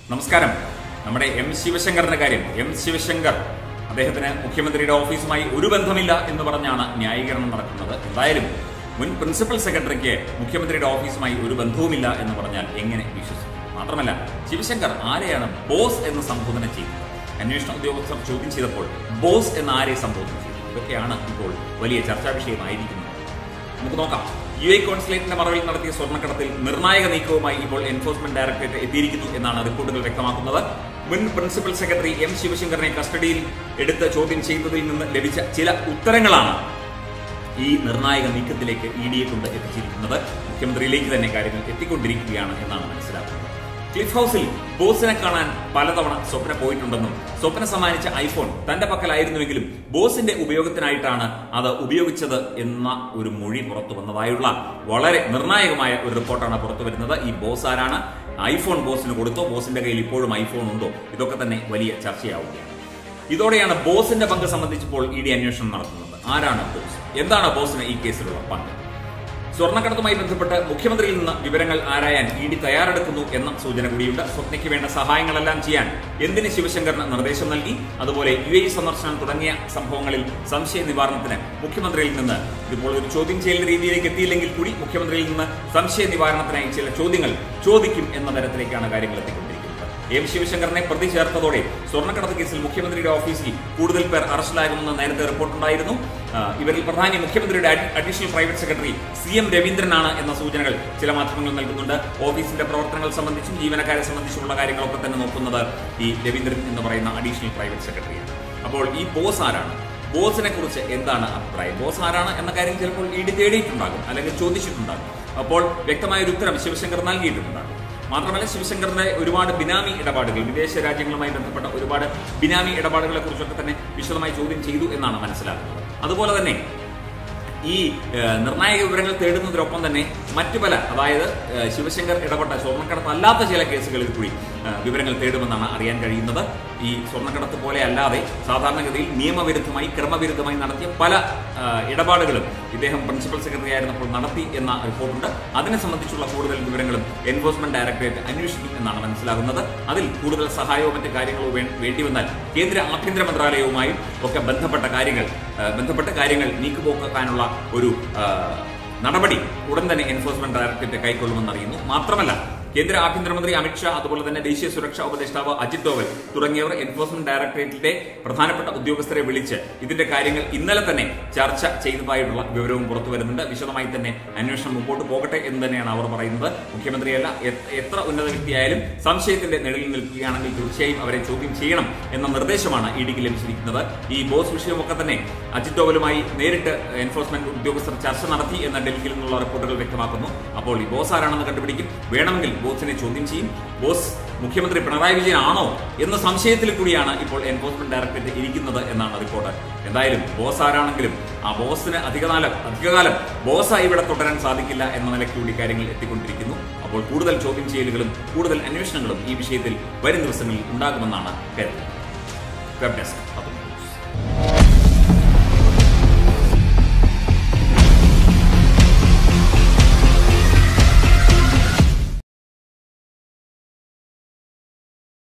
നമസ്കാരം നമ്മുടെ എം ശിവശങ്കറിന്റെ കാര്യം എം ശിവശങ്കർ അദ്ദേഹത്തിന് മുഖ്യമന്ത്രിയുടെ ഓഫീസുമായി ഒരു ബന്ധമില്ല എന്ന് പറഞ്ഞാണ് ന്യായീകരണം നടക്കുന്നത് എന്തായാലും മുൻ പ്രിൻസിപ്പൽ സെക്രട്ടറിക്ക് മുഖ്യമന്ത്രിയുടെ ഓഫീസുമായി ഒരു ബന്ധവുമില്ല എന്ന് പറഞ്ഞാൽ എങ്ങനെ വിശ്വസിക്കും മാത്രമല്ല ശിവശങ്കർ ആരെയാണ് ബോസ് എന്ന് സംബോധന ചെയ്തത് അന്വേഷണ ഉദ്യോഗസ്ഥർ ചോദ്യം ചെയ്തപ്പോൾ ബോസ് എന്ന് ആരെ സംബോധന ചെയ്തു ഇതൊക്കെയാണ് ഇപ്പോൾ വലിയ ചർച്ചാ വിഷയമായിരിക്കുന്നത് നമുക്ക് നോക്കാം യു എ കോൺസുലേറ്റിന്റെ മറവിൽ നടത്തിയ സ്വർണ്ണക്കടത്തിൽ നിർണായക നീക്കവുമായി ഇപ്പോൾ എൻഫോഴ്സ്മെന്റ് ഡയറക്ടറേറ്റ് എത്തിയിരിക്കുന്നു എന്നാണ് റിപ്പോർട്ടുകൾ വ്യക്തമാക്കുന്നത് മുൻ പ്രിൻസിപ്പൽ സെക്രട്ടറി എം ശിവശങ്കറിനെ കസ്റ്റഡിയിൽ എടുത്ത് ചോദ്യം ചെയ്തതിൽ നിന്ന് ലഭിച്ച ചില ഉത്തരങ്ങളാണ് ഈ നിർണായക നീക്കത്തിലേക്ക് ഇ ഡിയെ കൊണ്ട് എത്തിച്ചിരിക്കുന്നത് മുഖ്യമന്ത്രിയിലേക്ക് തന്നെ കാര്യങ്ങൾ എത്തിക്കൊണ്ടിരിക്കുകയാണ് എന്നാണ് മനസ്സിലാക്കുന്നത് ക്ലിഫ് ഹൗസിൽ ബോസിനെ കാണാൻ പലതവണ സ്വപ്ന പോയിട്ടുണ്ടെന്നും സ്വപ്ന സമ്മാനിച്ച ഐഫോൺ തന്റെ പക്കലായിരുന്നുവെങ്കിലും ബോസിന്റെ ഉപയോഗത്തിനായിട്ടാണ് അത് ഉപയോഗിച്ചത് എന്ന ഒരു മൊഴി പുറത്തു വന്നതായുള്ള വളരെ നിർണായകമായ ഒരു റിപ്പോർട്ടാണ് പുറത്തു വരുന്നത് ഈ ബോസ് ആരാണ് ഐഫോൺ ബോസിന് കൊടുത്തോ ബോസിന്റെ കയ്യിൽ ഇപ്പോഴും ഐഫോൺ ഉണ്ടോ ഇതൊക്കെ തന്നെ വലിയ ചർച്ചയാവുകയാണ് ഇതോടെയാണ് ബോസിന്റെ പങ്ക് സംബന്ധിച്ചപ്പോൾ ഇ ഡി അന്വേഷണം നടത്തുന്നത് ആരാണ് ബോസ് എന്താണ് ബോസിന് ഈ കേസിലുള്ള പങ്ക് സ്വർണ്ണക്കടത്തുമായി ബന്ധപ്പെട്ട് മുഖ്യമന്ത്രിയിൽ നിന്ന് വിവരങ്ങൾ ആരായാൻ ഇ ഡി തയ്യാറെടുക്കുന്നു എന്ന സൂചന കൂടിയുണ്ട് സ്വപ്നയ്ക്ക് വേണ്ട സഹായങ്ങളെല്ലാം ചെയ്യാൻ എന്തിന് ശിവശങ്കറിന് നിർദ്ദേശം നൽകി അതുപോലെ യു എ സന്ദർശനം തുടങ്ങിയ സംഭവങ്ങളിൽ സംശയ നിവാരണത്തിന് മുഖ്യമന്ത്രിയിൽ നിന്ന് ഇപ്പോൾ ഒരു ചോദ്യം ചെയ്യൽ രീതിയിലേക്ക് എത്തിയില്ലെങ്കിൽ കൂടി മുഖ്യമന്ത്രിയിൽ നിന്ന് സംശയ നിവാരണത്തിനായി ചില ചോദ്യങ്ങൾ ചോദിക്കും എന്ന തരത്തിലേക്കാണ് കാര്യങ്ങൾ എത്തിക്കൊണ്ടിരിക്കുന്നത് എം ശിവശങ്കറിനെ പ്രതി ചേർത്തതോടെ സ്വർണ്ണക്കടത്ത് കേസിൽ മുഖ്യമന്ത്രിയുടെ ഓഫീസിൽ കൂടുതൽ പേർ അറസ്റ്റിലാകുമെന്ന് നേരത്തെ റിപ്പോർട്ടുണ്ടായിരുന്നു ആ, ഇവരിൽ പ്രധാനി മുഖ്യമന്ത്രിയുടെ അഡി- additional private secretary C M രവീന്ദ്രനാണ് എന്ന സൂചനകൾ ചില മാധ്യമങ്ങൾ നൽകുന്നുണ്ട് ഓഫീസിന്റെ പ്രവർത്തനങ്ങൾ സംബന്ധിച്ചും ജീവനക്കാരെ സംബന്ധിച്ചുമുള്ള കാര്യങ്ങളൊക്കെ തന്നെ നോക്കുന്നത് ഈ രവീന്ദ്രൻ എന്ന് പറയുന്ന അഡീഷണൽ പ്രൈവറ്റ് സെക്രട്ടറിയാണ് അപ്പോൾ ഈ ബോസ് ആരാണ് ബോസിനെ കുറിച്ച് എന്താണ് അഭിപ്രായം ബോസ് ആരാണ് എന്ന കാര്യം ചിലപ്പോൾ ഇ ഡി തേടിയിട്ടുണ്ടാകും അല്ലെങ്കിൽ ചോദിച്ചിട്ടുണ്ടാകും അപ്പോൾ വ്യക്തമായ ഒരു ഉത്തരം ശിവശങ്കർ നൽകിയിട്ടുണ്ടാകും മാത്രമല്ല ശിവശങ്കറിന്റെ ഒരുപാട് ബിനാമി ഇടപാടുകൾ വിദേശ രാജ്യങ്ങളുമായി ബന്ധപ്പെട്ട ഒരുപാട് ബിനാമി ഇടപാടുകളെ കുറിച്ചൊക്കെ തന്നെ വിശദമായി ചോദ്യം ചെയ്തു എന്നാണ് മനസ്സിലാക്കുന്നത് അതുപോലെ തന്നെ ഈ ഏഹ്, നിർണായക വിവരങ്ങൾ തേടുന്നതിനൊപ്പം തന്നെ മറ്റു പല അതായത് ഏഹ്, ശിവശങ്കർ ഇടപെട്ട സ്വർണ്ണക്കടത്ത് അല്ലാത്ത ചില കേസുകളിൽ കൂടി ഏഹ്, വിവരങ്ങൾ തേടുമെന്നാണ് അറിയാൻ കഴിയുന്നത് ഈ സ്വർണ്ണക്കടത്ത് പോലെ അല്ലാതെ സാധാരണഗതിയിൽ നിയമവിരുദ്ധമായി ക്രമവിരുദ്ധമായി നടത്തിയ പല ഏഹ്, ഇടപാടുകളും ഇദ്ദേഹം പ്രിൻസിപ്പൽ സെക്രട്ടറി ആയിരുന്നപ്പോൾ നടത്തി എന്ന റിപ്പോർട്ടുണ്ട് അതിനെ സംബന്ധിച്ചുള്ള കൂടുതൽ വിവരങ്ങളും എൻഫോഴ്സ്മെന്റ് ഡയറക്ടറേറ്റ് അന്വേഷിക്കും എന്നാണ് മനസ്സിലാകുന്നത് അതിൽ കൂടുതൽ സഹായവും മറ്റ് കാര്യങ്ങളോ വേ- വേണ്ടി വന്നാൽ കേന്ദ്ര ആഭ്യന്തര മന്ത്രാലയവുമായും ഒക്കെ ബന്ധപ്പെട്ട കാര്യങ്ങൾ ഏഹ്, ബന്ധപ്പെട്ട കാര്യങ്ങൾ നീക്കുപോക്കാനുള്ള ഒരു ഏഹ്, നടപടി ഉടൻ തന്നെ എൻഫോഴ്സ്മെന്റ് ഡയറക്ടറേറ്റ് കൈക്കൊള്ളുമെന്ന് അറിയുന്നു മാത്രമല്ല കേന്ദ്ര ആഭ്യന്തരമന്ത്രി അമിത്ഷാ അതുപോലെ തന്നെ ദേശീയ സുരക്ഷാ ഉപദേഷ്ടാവ് അജിത് ഡോവൽ തുടങ്ങിയവർ എൻഫോഴ്സ്മെന്റ് ഡയറക്ടറേറ്റിന്റെ പ്രധാനപ്പെട്ട ഉദ്യോഗസ്ഥരെ വിളിച്ച് ഇതിന്റെ കാര്യങ്ങൾ ഇന്നലെ തന്നെ ചർച്ച ചെയ്തതായിട്ടുള്ള വിവരവും പുറത്തു വരുന്നുണ്ട് വിശദമായി തന്നെ അന്വേഷണം മുമ്പോട്ട് പോകട്ടെ എന്ന് തന്നെയാണ് അവർ പറയുന്നത് മുഖ്യമന്ത്രിയല്ല എ- എത്ര ഉന്നത വ്യക്തിയായാലും സംശയത്തിന്റെ നിഴലിൽ നിൽക്കുകയാണെങ്കിൽ തീർച്ചയായും അവരെ ചോദ്യം ചെയ്യണം എന്ന നിർദ്ദേശമാണ് ഇ ഡിക്ക് ലഭിച്ചിരിക്കുന്നത് ഈ ബോസ് വിഷയമൊക്കെ തന്നെ അജിത് ഡോവലുമായി നേരിട്ട് എൻഫോഴ്സ്മെന്റ് ഉദ്യോഗസ്ഥർ ചർച്ച നടത്തി എന്ന ഡൽഹിയിൽ നിന്നുള്ള റിപ്പോർട്ടുകൾ വ്യക്തമാക്കുന്നു അപ്പോൾ ഈ ബോസ് ആരാണെന്ന് കണ്ടുപിടിക്കും വേണമെങ്കിൽ ബോസിനെ ചോദ്യം ചെയ്യും ബോസ് മുഖ്യമന്ത്രി പിണറായി വിജയൻ ആണോ എന്ന സംശയത്തിൽ കൂടിയാണ് ഇപ്പോൾ എൻഫോഴ്സ്മെന്റ് ഡയറക്ടറേറ്റ് ഇരിക്കുന്നത് എന്നാണ് റിപ്പോർട്ട് എന്തായാലും ബോസ് ആരാണെങ്കിലും ആ ബോസിന് അധികകാലം അധികകാലം ബോസായി ഇവിടെ തുടരാൻ സാധിക്കില്ല എന്ന നിലയ്ക്ക് കൂടി കാര്യങ്ങൾ എത്തിക്കൊണ്ടിരിക്കുന്നു അപ്പോൾ കൂടുതൽ ചോദ്യം ചെയ്യലുകളും കൂടുതൽ അന്വേഷണങ്ങളും ഈ വിഷയത്തിൽ വരും ദിവസങ്ങളിൽ ഉണ്ടാകുമെന്നാണ് കരുതുന്നത് വെബ് ഡെസ്ക്